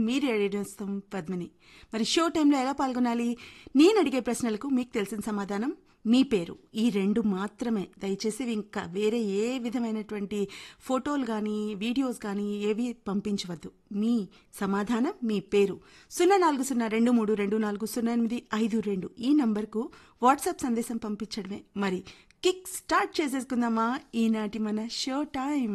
మీరు ఏడేస్తాం పద్మిని మరి షో టైంలో ఎలా పాల్గొనాలి నేను అడిగే ప్రశ్నలకు మీకు తెలిసిన సమాధానం మీ పేరు ఈ రెండు మాత్రమే దయచేసి ఇంకా వేరే ఏ విధమైనటువంటి ఫోటోలు కానీ వీడియోస్ కానీ ఏవి పంపించవద్దు మీ సమాధానం మీ పేరు సున్నా నాలుగు సున్నా రెండు మూడు రెండు నాలుగు సున్నా ఎనిమిది ఐదు రెండు ఈ నంబర్కు వాట్సాప్ సందేశం పంపించడమే మరి కిక్ స్టార్ట్ చేసేసుకుందామా ఈనాటి మన షో టైం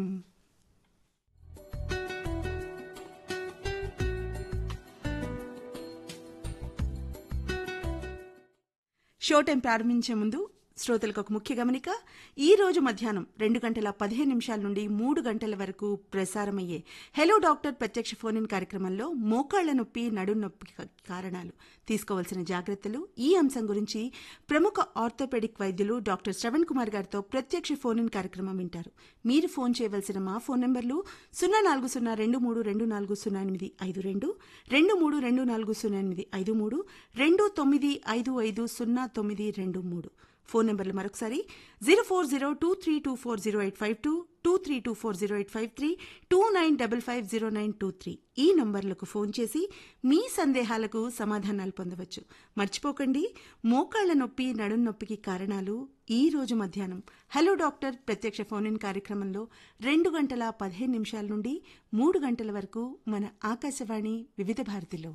షో టైం ప్రారంభించే ముందు శ్రోతలకు ఒక ముఖ్య గమనిక ఈ రోజు మధ్యాహ్నం రెండు గంటల పదిహేను నిమిషాల నుండి మూడు గంటల వరకు ప్రసారమయ్యే హెలో డాక్టర్ ప్రత్యక్ష ఫోన్ ఇన్ కార్యక్రమంలో మోకాళ్ల నొప్పి నడుం నొప్పి కారణాలు తీసుకోవాల్సిన జాగ్రత్తలు ఈ అంశం గురించి ప్రముఖ ఆర్థోపెడిక్ వైద్యులు డాక్టర్ శ్రవణ్ కుమార్ గారితో ప్రత్యక్ష ఫోన్ ఇన్ కార్యక్రమం వింటారు మీరు ఫోన్ చేయవలసిన మా ఫోన్ నెంబర్లు సున్నా నాలుగు సున్నా రెండు మూడు రెండు నాలుగు సున్నా ఎనిమిది ఐదు రెండు రెండు మూడు రెండు నాలుగు సున్నా ఎనిమిది ఐదు మూడు రెండు తొమ్మిది ఐదు ఐదు సున్నా తొమ్మిది రెండు మూడు ఫోన్ నెంబర్లు మరొకసారి zero four zero two three two four zero eight five two two three two four zero eight five three two nine double five zero nine two three ఈ నంబర్లకు ఫోన్ చేసి మీ సందేహాలకు సమాధానాలు పొందవచ్చు మర్చిపోకండి మోకాళ్ల నొప్పి నడుం నొప్పికి కారణాలు ఈ రోజు మధ్యాహ్నం హలో డాక్టర్ ప్రత్యక్ష ఫోన్ ఇన్ కార్యక్రమంలో రెండు గంటల పదిహేను నిమిషాల నుండి మూడు గంటల వరకు మన ఆకాశవాణి వివిధ భారతిలో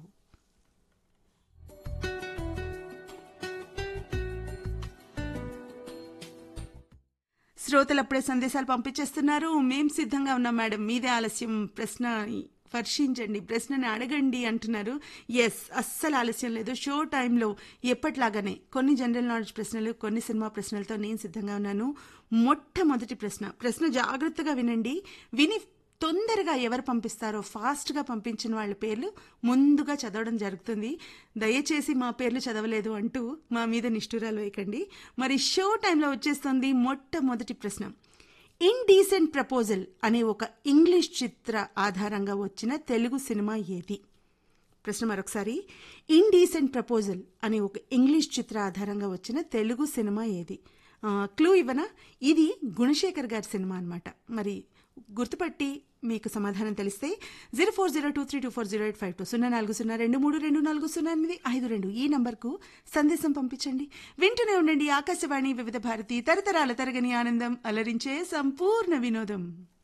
శ్రోతలు అప్పుడే సందేశాలు పంపించేస్తున్నారు మేం సిద్ధంగా ఉన్నాం మేడం మీదే ఆలస్యం ప్రశ్న వర్షించండి ప్రశ్నని అడగండి అంటున్నారు ఎస్ అస్సలు ఆలస్యం లేదు షో టైంలో ఎప్పట్లాగానే కొన్ని జనరల్ నాలెడ్జ్ ప్రశ్నలు కొన్ని సినిమా ప్రశ్నలతో నేను సిద్ధంగా ఉన్నాను మొట్టమొదటి ప్రశ్న ప్రశ్న జాగ్రత్తగా వినండి విని తొందరగా ఎవరు పంపిస్తారో ఫాస్ట్గా పంపించిన వాళ్ళ పేర్లు ముందుగా చదవడం జరుగుతుంది దయచేసి మా పేర్లు చదవలేదు అంటూ మా మీద నిష్ఠురాలు వేయకండి మరి షో టైంలో వచ్చేస్తుంది మొట్టమొదటి ప్రశ్న ఇండీసెంట్ ప్రపోజల్ అనే ఒక ఇంగ్లీష్ చిత్ర ఆధారంగా వచ్చిన తెలుగు సినిమా ఏది ప్రశ్న మరొకసారి ఇండీసెంట్ ప్రపోజల్ అనే ఒక ఇంగ్లీష్ చిత్ర ఆధారంగా వచ్చిన తెలుగు సినిమా ఏది క్లూ ఇవ్వనా ఇది గుణశేఖర్ గారి సినిమా అనమాట మరి గుర్తుపట్టి మీకు సమాధానం తెలిస్తే zero four zero two three two four zero eight five two సున్నా నాలుగు సున్నా రెండు మూడు రెండు నాలుగు సున్నా ఎనిమిది ఐదు రెండు ఈ నంబర్కు సందేశం పంపించండి వింటూనే ఉండండి ఆకాశవాణి వివిధ భారతి తరతరాల తరగని ఆనందం అలరించే సంపూర్ణ వినోదం